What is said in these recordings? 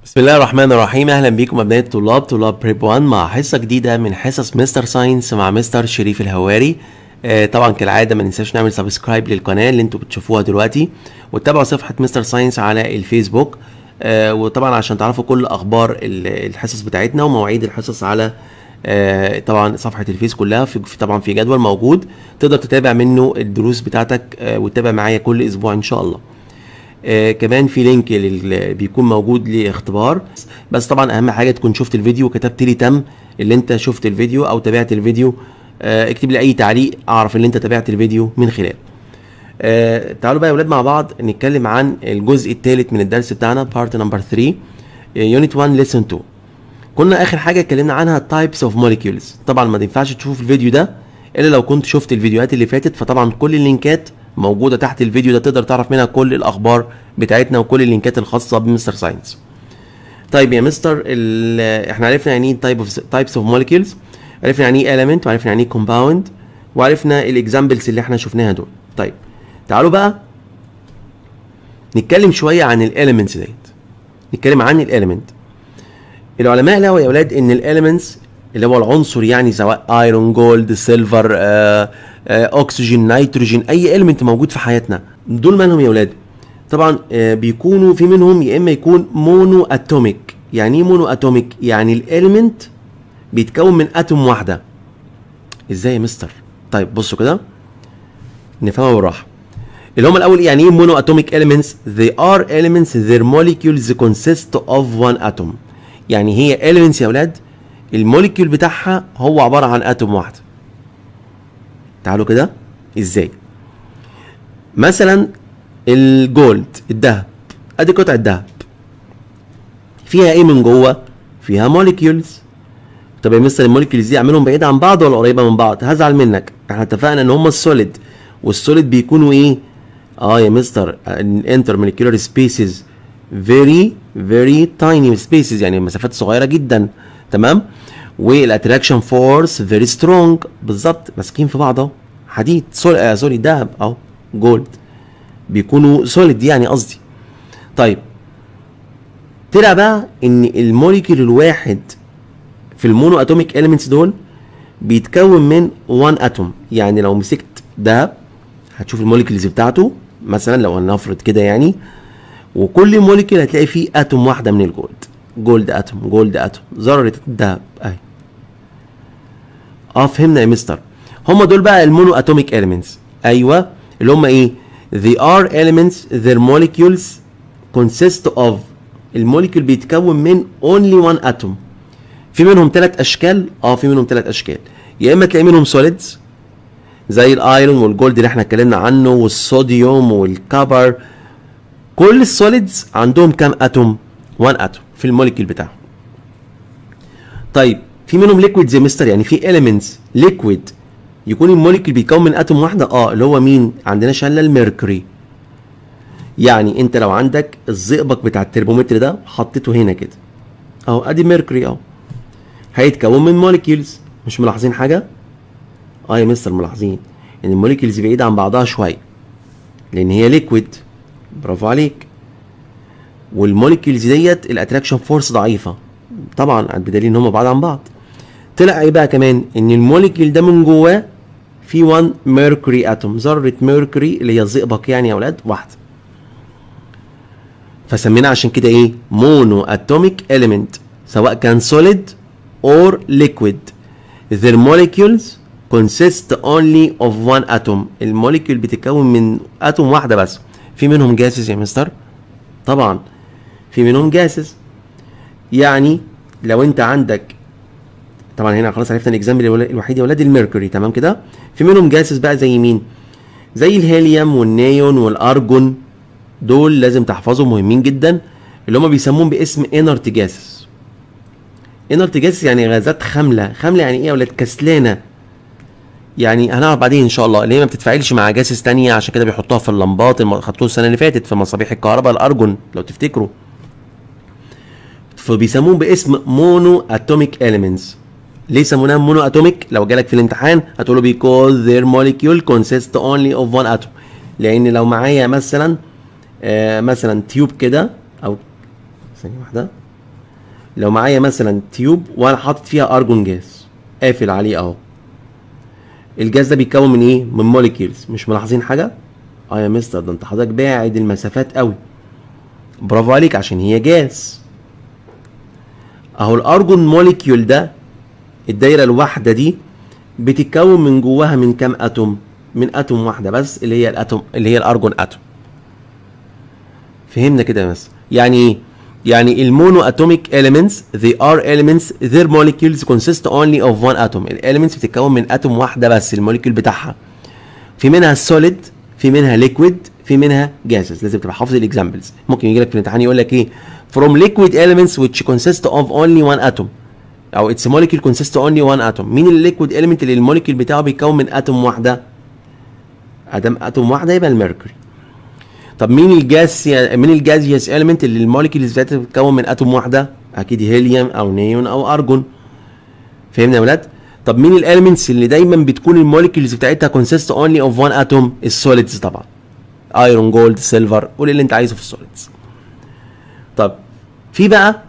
بسم الله الرحمن الرحيم اهلا بيكم ابناء الطلاب طلاب بريب 1 مع حصه جديده من حصص مستر ساينس مع مستر شريف الهواري آه طبعا كالعاده ما ننساش نعمل سبسكرايب للقناه اللي انتوا بتشوفوها دلوقتي وتتابعوا صفحه مستر ساينس على الفيسبوك آه وطبعا عشان تعرفوا كل اخبار ال- الحصص بتاعتنا ومواعيد الحصص على آه طبعا صفحه الفيس كلها في في- طبعا في جدول موجود تقدر تتابع منه الدروس بتاعتك آه وتتابع معايا كل اسبوع ان شاء الله آه كمان في لينك لل... بيكون موجود لاختبار بس طبعا اهم حاجه تكون شفت الفيديو وكتبت لي تم اللي انت شفت الفيديو او تابعت الفيديو آه اكتب لي اي تعليق اعرف ان انت تابعت الفيديو من خلاله آه تعالوا بقى يا اولاد مع بعض نتكلم عن الجزء الثالث من الدرس بتاعنا بارت نمبر 3 يونت 1 ليسون 2 كنا اخر حاجه اتكلمنا عنها تايبس اوف موليكيولز طبعا ما ينفعش تشوف الفيديو ده الا لو كنت شفت الفيديوهات اللي فاتت فطبعا كل اللينكات موجوده تحت الفيديو ده تقدر تعرف منها كل الاخبار بتاعتنا وكل اللينكات الخاصه بمستر ساينس طيب يا مستر ال- احنا عرفنا يعني ايه تايب اوف تايبس اوف موليكيولز عرفنا يعني ايه element وعرفنا يعني ايه كومباوند وعرفنا الاكزامبلز اللي احنا شفناها دول طيب تعالوا بقى نتكلم شويه عن الاليمنتس ديت نتكلم عن الاليمنت العلماء لقوا يا اولاد ان الاليمنتس اللي هو العنصر يعني سواء ايرون جولد سيلفر اكسجين نيتروجين اي اليمنت موجود في حياتنا دول مالهم يا اولاد طبعا آه، بيكونوا في منهم يا اما يكون مونو اتوميك يعني ايه مونو اتوميك يعني الاليمنت بيتكون من اتوم واحده ازاي يا مستر طيب بصوا كده نفهمها بالراحه اللي هم الاول يعني ايه مونو اتوميك elements they are elements their molecules consist of one atom يعني هي elements يا اولاد الموليكيول بتاعها هو عباره عن اتوم واحده تعالوا كده ازاي مثلا الجولد الذهب ادي قطعه ذهب فيها ايه من جوه فيها موليكيولز طب يا مستر الموليكيولز دي اعملهم بعيد عن بعض ولا قريبه من بعض هزعل منك احنا اتفقنا ان هم السوليد والسوليد بيكونوا ايه اه يا مستر الانتر موليكيولار سبيسز فيري فيري تايني سبيسز يعني مسافات صغيره جدا تمام والاتراكشن فورس فيري سترونج بالظبط ماسكين في بعض اهو حديد سول آه سوري دهب اهو جولد بيكونوا سوليد يعني قصدي طيب طلع بقى ان الموليكيول الواحد في المونو اتوميك اليمنتس دول بيتكون من 1 اتوم يعني لو مسكت دهب هتشوف الموليكيولز بتاعته مثلا لو هنفرض كده يعني وكل موليكيول هتلاقي فيه اتوم واحده من الجولد جولد اتوم جولد اتوم ذره الذهب اهي اه فهمنا يا مستر هم دول بقى المونو اتوميك elements ايوه اللي هم ايه they are elements their molecules consist of الموليكيول بيتكون من only one atom في منهم ثلاث اشكال اه في منهم ثلاث اشكال يا اما تلاقي منهم solids زي الايرون والجولد اللي احنا اتكلمنا عنه والصوديوم والكبر كل السوليدز عندهم كام اتوم 1 اتوم في الموليكيول بتاعهم طيب في منهم ليكويد زي مستر يعني في اليمنتس ليكويد يكون الموليكيول بيتكون من اتوم واحده اه اللي هو مين عندنا شله الميركوري يعني انت لو عندك الزئبق بتاع الترمومتر ده حطيته هنا كده اهو ادي ميركوري اهو هيتكون من موليكيولز مش ملاحظين حاجه اه يا مستر ملاحظين ان الموليكيولز بعيده عن بعضها شويه لان هي ليكويد برافو عليك والموليكيولز ديت الاتراكشن فورس ضعيفه طبعا بدليل ان هم بعاد عن بعض طلع ايه بقى كمان ان الموليكيول ده من جواه في 1 ميركوري اتوم ذره ميركوري اللي هي الزئبق يعني يا اولاد واحده فسميناه عشان كده ايه مونو اتوميك element سواء كان solid or liquid their molecules consist only of one atom الموليكيول بتتكون من اتوم واحده بس في منهم جاسز يا مستر طبعا في منهم جاسز يعني لو انت عندك طبعا هنا خلاص عرفنا الاكزامبل الوحيد يا ولاد الميركوري تمام كده في منهم جاسز بقى زي مين زي الهيليوم والنيون والارجون دول لازم تحفظهم مهمين جدا اللي هم بيسموهم باسم انرت جاسز انرت جاسز يعني غازات خامله خامله يعني ايه يا ولاد كسلانه يعني هنعرف بعدين ان شاء الله اللي هي ما بتتفاعلش مع جاسس تانية عشان كده بيحطوها في اللمبات اللي خدتوه السنه اللي فاتت في مصابيح الكهرباء الارجون لو تفتكروا فبيسموهم باسم مونو اتوميك elements ليه سموناها مونو اتوميك لو جالك في الامتحان هتقول له because their molecule consists only of one atom لان لو معايا مثلا آه مثلا تيوب كده او ثانيه واحده لو معايا مثلا تيوب وانا حاطط فيها ارجون جاز قافل عليه اهو الجاز ده بيتكون من ايه من موليكيولز مش ملاحظين حاجه اه يا مستر ده انت حضرتك باعد المسافات قوي برافو عليك عشان هي جاز اهو الارجون موليكيول ده الدايره الواحده دي بتتكون من جواها من كام اتوم من اتوم واحده بس اللي هي الاتوم اللي هي الارجون اتوم فهمنا كده يا مستر يعني ايه يعني المونو اتوميك elements they are elements their molecules consist only of one atom الاليمنتس بتتكون من اتوم واحده بس الموليكيول بتاعها في منها solid في منها liquid في منها gases لازم تبقى حافظ الاكزامبلز ممكن يجي لك في الامتحان يقول لك ايه from liquid elements which consist of only one atom او its molecule consists only one atom مين الليكويد element اللي الموليكيول بتاعه بيتكون من اتوم واحده ادم اتوم واحده يبقى الميركوري طب مين الجاس مين الجازيوس element اللي الموليكيولز بتاعتها بتتكون من اتوم واحده اكيد هيليوم او نيون او ارجون فهمنا يا ولاد طب مين الاليمنتس اللي دايما بتكون الموليكيولز بتاعتها consist only of one atom السوليدز طبعا ايرون جولد سيلفر قول اللي انت عايزه في السوليدز طب في بقى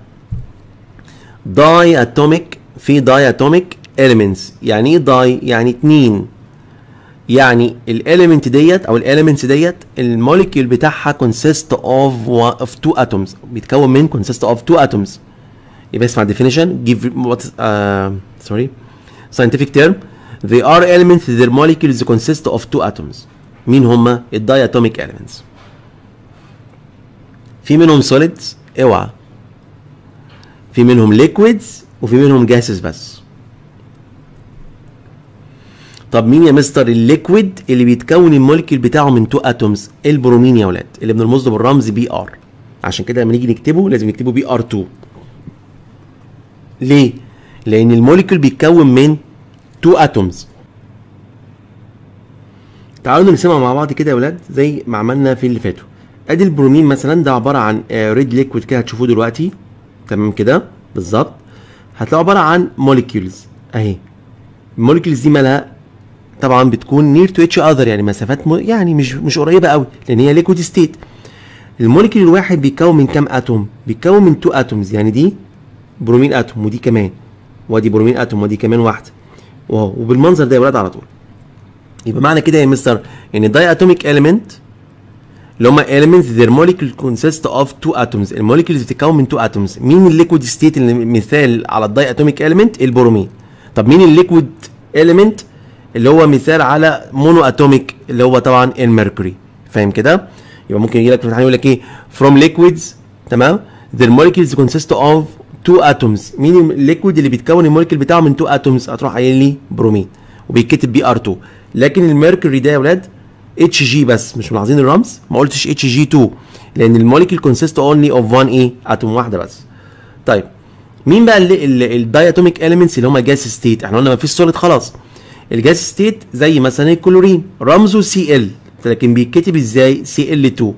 داي اتوميك في داي اتوميك elements يعني ايه داي يعني اتنين يعني الاليمنت ديت او الاليمنتس ديت الموليكيول بتاعها consist of one, of two atoms بيتكون من consist of two atoms يبقى اسمع definition give what uh, sorry scientific term they are elements their molecules consist of two atoms مين هما الداياتوميك elements في منهم solids اوعى في منهم liquids وفي منهم gases بس طب مين يا مستر الليكويد اللي بيتكون الموليكيول بتاعه من تو اتومز البرومين يا ولاد اللي بنرمز له بالرمز بي ار عشان كده لما نيجي نكتبه لازم نكتبه بي ار 2 ليه لان الموليكيول بيتكون من تو اتومز تعالوا نرسمها مع بعض كده يا ولاد زي ما عملنا في اللي فاتوا ادي البرومين مثلا ده عباره عن ريد ليكويد كده هتشوفوه دلوقتي تمام كده بالظبط هتلاقوا عباره عن موليكيولز اهي الموليكيولز دي مالها طبعا بتكون نير تو اتش اذر يعني مسافات م... يعني مش مش قريبه قوي لان هي ليكويد ستيت الموليكيول الواحد بيتكون من كام اتوم بيتكون من تو اتومز يعني دي برومين اتوم ودي كمان وادي برومين اتوم ودي كمان واحده واو وبالمنظر ده يا ولاد على طول يبقى معنى كده يا مستر ان الداي اتوميك element اللي هم elements their molecule consist of two atoms الموليكيولز بتتكون من two atoms مين الليكويد ستيت اللي مثال على الداي اتوميك element البرومين طب مين الليكويد element اللي هو مثال على مونو اتوميك اللي هو طبعا الميركوري فاهم كده يبقى ممكن يجي لك في الامتحان يقول لك ايه from liquids تمام their molecules consist of two atoms مين الليكويد اللي بيتكون الموليكيول بتاعه من two atoms هتروح قايل لي برومين وبيتكتب بي ار 2 لكن الميركوري ده يا ولاد اتش جي بس مش ملاحظين الرمز ما قلتش اتش جي 2 لان الموليكيول كونسيست اونلي اوف 1 ايه اتوم واحده بس طيب مين بقى الداياتوميك اليمنتس اللي هم جاس ستيت احنا قلنا ما فيش سوليد خلاص الجاس ستيت زي مثلا الكلورين رمزه سي ال لكن بيتكتب ازاي سي ال 2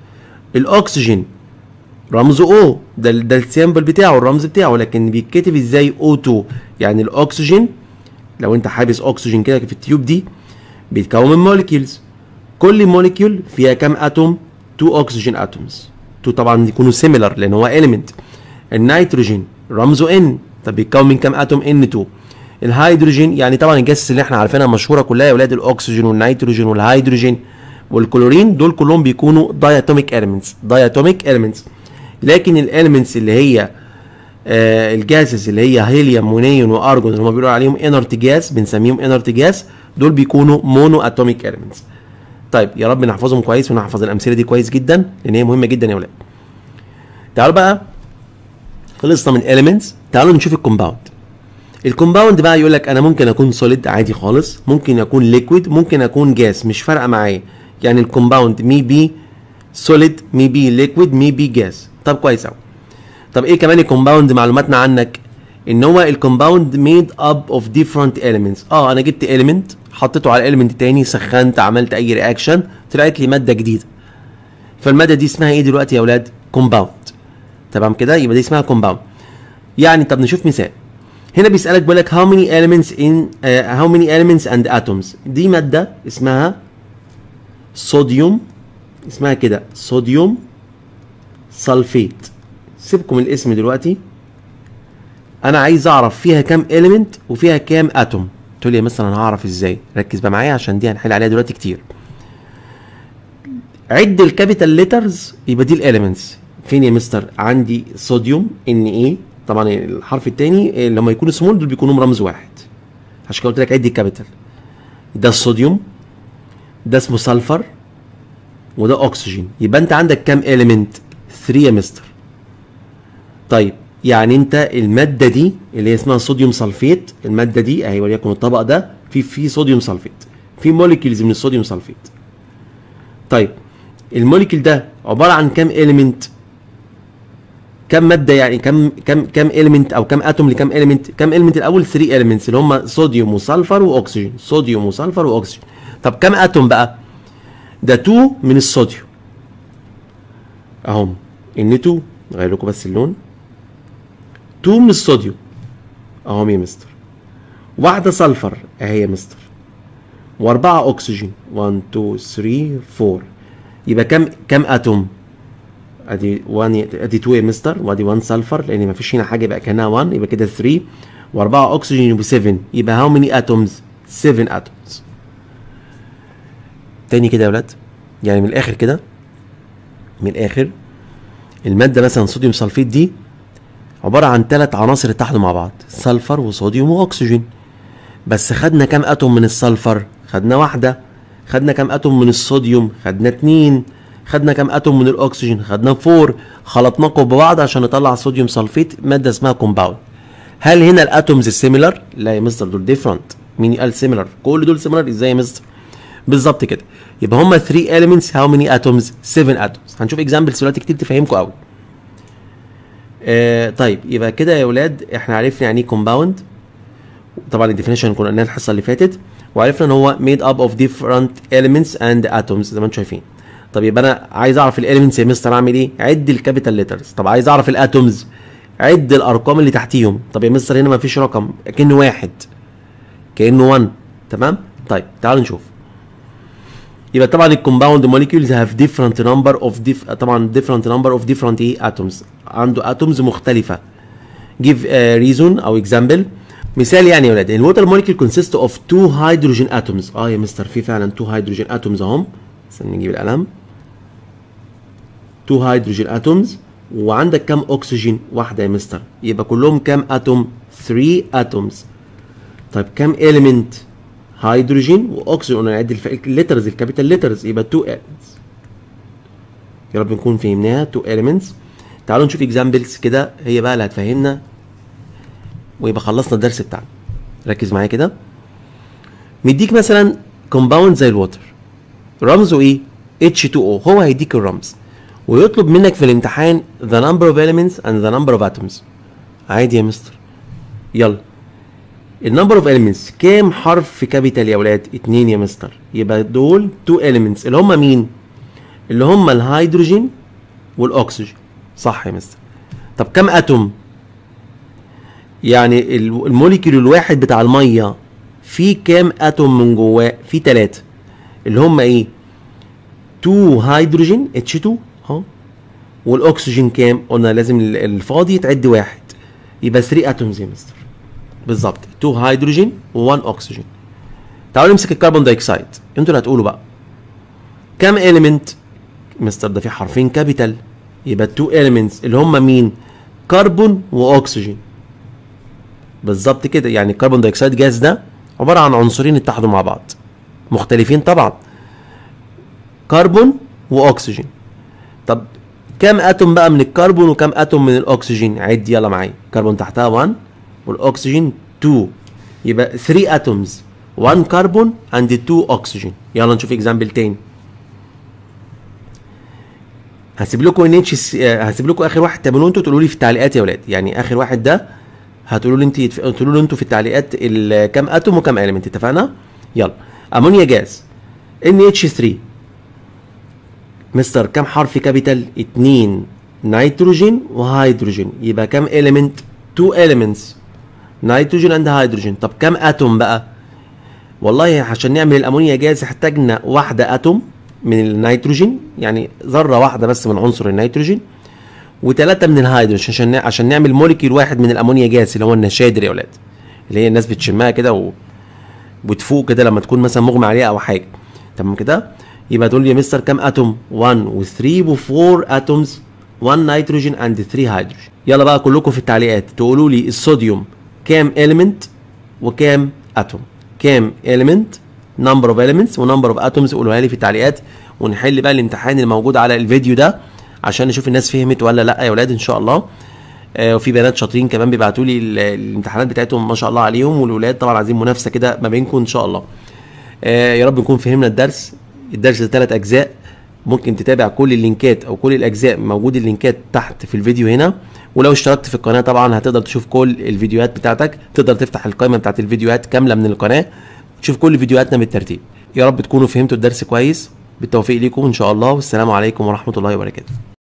الاكسجين رمزه او ده ده السيمبل بتاعه الرمز بتاعه لكن بيتكتب ازاي او 2 يعني الاكسجين لو انت حابس اكسجين كده في التيوب دي بيتكون من موليكيولز كل موليكيول فيها كام اتوم 2 اكسجين اتومز 2 طبعا يكونوا سيميلر لان هو اليمنت النيتروجين رمزه ان طب بيتكون من كام اتوم ان 2 الهيدروجين يعني طبعا الجاس اللي احنا عارفينها مشهوره كلها يا اولاد الاكسجين والنيتروجين والهيدروجين والكلورين دول كلهم بيكونوا داياتوميك اليمنتس داياتوميك اليمنتس لكن الاليمنتس اللي هي آه الجاسز اللي هي هيليوم ونيون وارجون اللي هم بيقولوا عليهم انرت جاس بنسميهم انرت جاس دول بيكونوا مونو اتوميك اليمنتس طيب يا رب نحفظهم كويس ونحفظ الامثله دي كويس جدا لان هي مهمه جدا يا ولاد تعالوا بقى خلصنا من elements تعالوا نشوف الكومباوند الكومباوند بقى يقول لك انا ممكن اكون سوليد عادي خالص ممكن اكون ليكويد ممكن اكون جاس مش فارقه معايا يعني الكومباوند مي بي سوليد مي بي ليكويد مي بي جاس طب كويس قوي طب ايه كمان الكومباوند معلوماتنا عنك ان هو الكومباوند ميد اب اوف ديفرنت elements اه انا جبت element حطيته على element تاني سخنت عملت اي رياكشن طلعت لي ماده جديده فالماده دي اسمها ايه دلوقتي يا اولاد كومباوند تمام كده يبقى دي اسمها كومباوند يعني طب نشوف مثال هنا بيسالك بيقول لك how many elements in uh, how many elements and atoms دي ماده اسمها صوديوم اسمها كده صوديوم سلفيت سيبكم الاسم دلوقتي انا عايز اعرف فيها كام اليمنت وفيها كام اتوم تقول لي مثلا انا هعرف ازاي ركز بقى معايا عشان دي هنحل عليها دلوقتي كتير عد الكابيتال ليترز يبقى دي الاليمنتس فين يا مستر عندي صوديوم ان ايه طبعا الحرف الثاني لما يكونوا سمول دول بيكونوا رمز واحد عشان كده قلت لك عد الكابيتال ده الصوديوم ده اسمه سلفر وده اكسجين يبقى انت عندك كام اليمنت 3 يا مستر طيب يعني انت الماده دي اللي هي اسمها صوديوم سلفيت الماده دي اهي وليكن الطبق ده في في صوديوم سلفيت في موليكيولز من الصوديوم سلفيت طيب الموليكيول ده عباره عن كام اليمنت كم ماده يعني كم كم كم اليمنت او كم اتوم لكم اليمنت كم اليمنت الاول 3 اليمنتس اللي هم صوديوم وسلفر واكسجين صوديوم وسلفر واكسجين طب كم اتوم بقى ده 2 من الصوديوم اهم ان 2 نغير لكم بس اللون 2 من الصوديوم اهم يا مستر واحده سلفر اهي يا مستر واربعه اكسجين 1 2 3 4 يبقى كم كم اتوم ادي 1 ادي 2 يا مستر وادي 1 سلفر لان ما فيش هنا حاجه يبقى كانها 1 يبقى كده 3 و4 اكسجين يبقى 7 يبقى هاو ماني اتومز 7 اتومز تاني كده يا ولاد يعني من الاخر كده من الاخر الماده مثلا صوديوم سلفيت دي عباره عن ثلاث عناصر اتحدوا مع بعض سلفر وصوديوم واكسجين بس خدنا كام اتوم من السلفر خدنا واحده خدنا كام اتوم من الصوديوم خدنا اتنين خدنا كام اتوم من الاكسجين خدنا فور خلطناهم ببعض عشان نطلع صوديوم سلفيت ماده اسمها كومباوند هل هنا الاتومز سيميلر لا يا مستر دول ديفرنت مين قال سيميلر كل دول سيميلر ازاي يا مستر بالظبط كده يبقى هم 3 elements هاو ماني اتومز 7 اتومز هنشوف اكزامبلز دلوقتي كتير تفهمكم قوي آه طيب يبقى كده يا اولاد احنا عرفنا يعني ايه كومباوند طبعا الديفينيشن كنا قلناها الحصه اللي فاتت وعرفنا ان هو made up of different elements and atoms زي ما انتم شايفين طب يبقى انا عايز اعرف الاليمنتس يا مستر اعمل ايه عد الكابيتال ليترز طب عايز اعرف الاتومز عد الارقام اللي تحتيهم طب يا مستر هنا ما فيش رقم كانه واحد كانه 1 تمام طيب تعالوا نشوف يبقى طبعا الكومباوند موليكيولز هاف ديفرنت نمبر اوف ديف طبعا ديفرنت نمبر اوف ديفرنت ايه اتومز عنده اتومز مختلفه جيف ريزون او اكزامبل مثال يعني يا ولاد الووتر موليكيول كونسيست اوف تو هيدروجين اتومز اه يا مستر في فعلا تو هيدروجين اتومز اهم استنى نجيب القلم تو هيدروجين اتومز وعندك كام اكسجين واحده يا مستر يبقى كلهم كام اتوم 3 اتومز طيب كام اليمنت هيدروجين واكسجين قلنا نعد الليترز الكابيتال ليترز يبقى 2 elements يا رب نكون فهمناها 2 elements تعالوا نشوف اكزامبلز كده هي بقى اللي هتفهمنا ويبقى خلصنا الدرس بتاعنا ركز معايا كده مديك مثلا كومباوند زي الووتر رمزه ايه H2O هو هيديك الرمز ويطلب منك في الامتحان the number of elements and the number of atoms عادي يا مستر يلا النمبر اوف elements كام حرف في كابيتال يا ولاد اتنين يا مستر يبقى دول تو elements اللي هم مين اللي هم الهيدروجين والاكسجين صح يا مستر طب كام اتوم يعني الموليكيول الواحد بتاع الميه فيه كام اتوم من جواه فيه تلاتة اللي هم ايه 2 هيدروجين H2 اهو والاكسجين كام قلنا لازم الفاضي يتعد واحد يبقى 3 اتومز يا مستر بالظبط 2 هيدروجين و1 اكسجين تعالوا نمسك الكربون دايوكسيد انتوا اللي هتقولوا بقى كام اليمنت مستر ده في حرفين كابيتال يبقى 2 اليمنتس اللي هم مين كربون واكسجين بالظبط كده يعني الكربون دايوكسيد جاز ده عباره عن عنصرين اتحدوا مع بعض مختلفين طبعا كربون واكسجين طب كام اتوم بقى من الكربون وكام اتوم من الاكسجين عد يلا معايا كربون تحتها 1 والاكسجين 2 يبقى 3 اتومز 1 كربون اند 2 اكسجين يلا نشوف اكزامبل تاني هسيب لكم ان اتش هسيب لكم اخر واحد تعملوه انتوا تقولوا لي في التعليقات يا ولاد يعني اخر واحد ده هتقولوا لي انت تقولوا له انتوا في التعليقات كام اتوم وكام اليمنت اتفقنا يلا امونيا جاز ان اتش 3 مستر كام حرف كابيتال 2 نيتروجين وهيدروجين يبقى كام اليمنت 2 elements نيتروجين اند هيدروجين طب كام اتوم بقى والله عشان نعمل الامونيا جاز احتاجنا واحده اتوم من النيتروجين يعني ذره واحده بس من عنصر النيتروجين وثلاثه من الهيدروجين عشان عشان نعمل موليكيول واحد من الامونيا جاز اللي هو النشادر يا اولاد اللي هي الناس بتشمها كده و... وتفوق كده لما تكون مثلا مغمى عليها او حاجه تمام كده يبقى تقول لي يا مستر كام اتوم 1 و3 و4 اتومز 1 نيتروجين اند 3 هيدروجين يلا بقى كلكم في التعليقات تقولوا لي الصوديوم كام element وكام اتوم كام element number of elements ونمبر of atoms قولوها لي في التعليقات ونحل بقى الامتحان اللي موجود على الفيديو ده عشان نشوف الناس فهمت ولا لا يا ولاد ان شاء الله آه وفي بنات شاطرين كمان بيبعتوا لي ال- الامتحانات بتاعتهم ما شاء الله عليهم والولاد طبعا عايزين منافسه كده ما بينكم ان شاء الله آه يا رب نكون فهمنا الدرس الدرس ده ثلاث اجزاء ممكن تتابع كل اللينكات او كل الاجزاء موجود اللينكات تحت في الفيديو هنا ولو اشتركت في القناه طبعا هتقدر تشوف كل الفيديوهات بتاعتك تقدر تفتح القائمه بتاعت الفيديوهات كامله من القناه تشوف كل فيديوهاتنا بالترتيب يا رب تكونوا فهمتوا الدرس كويس بالتوفيق ليكم ان شاء الله والسلام عليكم ورحمه الله وبركاته